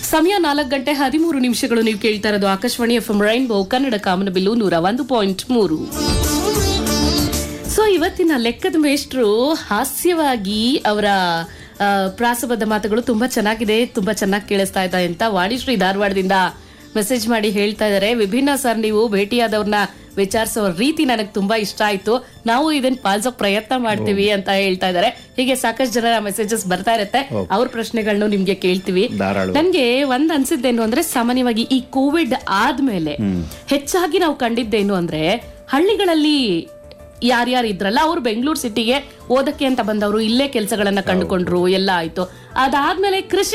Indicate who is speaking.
Speaker 1: ಸಮಯ ನಾಲ್ಕು ಗಂಟೆ ಹದಿಮೂರು ನಿಮಿಷಗಳು ನೀವು ಕೇಳ್ತಾ ಇರೋದು Akashvani F M rainbow Kannada ಕಾಮನಬಿಲ್ಲು ನೂರ ಒಂದು ಪಾಯಿಂಟ್ ಮೂರು ಸೊ ಇವತ್ತಿನ ಲೆಕ್ಕದ ಮೇಷ್ಟ್ರು ಹಾಸ್ಯವಾಗಿ ಅವರ ಆ, ಪ್ರಾಸಬದ್ಧ ಮಾತುಗಳು ತುಂಬಾ ಚೆನ್ನಾಗಿದೆ ತುಂಬಾ ಚೆನ್ನಾಗಿ ಕೇಳಿಸ್ತಾ ಇದೆ ಅಂತ ವಾಣಿಶ್ರೀ ಧಾರವಾಡದಿಂದ ಮೆಸೇಜ್ ಮಾಡಿ ಹೇಳ್ತಾ ಇದಾರೆ ವಿಭಿನ್ನ ಸರ್ ನೀವು ಭೇಟಿಯಾದವ್ರನ್ನ ವಿಚಾರಿಸೋ ರೀತಿ ನನಗೆ ತುಂಬಾ ಇಷ್ಟ ಆಯ್ತು ನಾವು ಇದನ್ನ ಪಾಲಿಸೋ ಪ್ರಯತ್ನ ಮಾಡ್ತೀವಿ ಅಂತ ಹೇಳ್ತಾ ಇದಾರೆ ಹೀಗೆ ಸಾಕಷ್ಟು ಜನರ ಮೆಸೇಜಸ್ ಬರ್ತಾ ಇರುತ್ತೆ ಅವ್ರ ಪ್ರಶ್ನೆಗಳನ್ನು ನಿಮ್ಗೆ ಕೇಳ್ತೀವಿ
Speaker 2: ಧಾರಾಳ
Speaker 1: ನನ್ಗೆ ಒಂದ್ ಅನ್ಸಿದ್ದೇನು ಅಂದ್ರೆ ಸಾಮಾನ್ಯವಾಗಿ ಈ ಕೋವಿಡ್ ಆದ್ಮೇಲೆ ಹೆಚ್ಚಾಗಿ ನಾವು ಕಂಡಿದ್ದೇನು ಅಂದ್ರೆ ಹಳ್ಳಿಗಳಲ್ಲಿ ಯಾರ್ಯಾರು ಇದ್ರಲ್ಲ ಅವ್ರು ಬೆಂಗಳೂರು ಸಿಟಿಗೆ ಓದಕ್ಕೆ ಅಂತ ಬಂದವರು ಇಲ್ಲೇ ಕೆಲಸಗಳನ್ನ ಕಂಡುಕೊಂಡ್ರು ಎಲ್ಲ ಆಯ್ತು ಅದಾದ್ಮೇಲೆ ಕೃಷಿ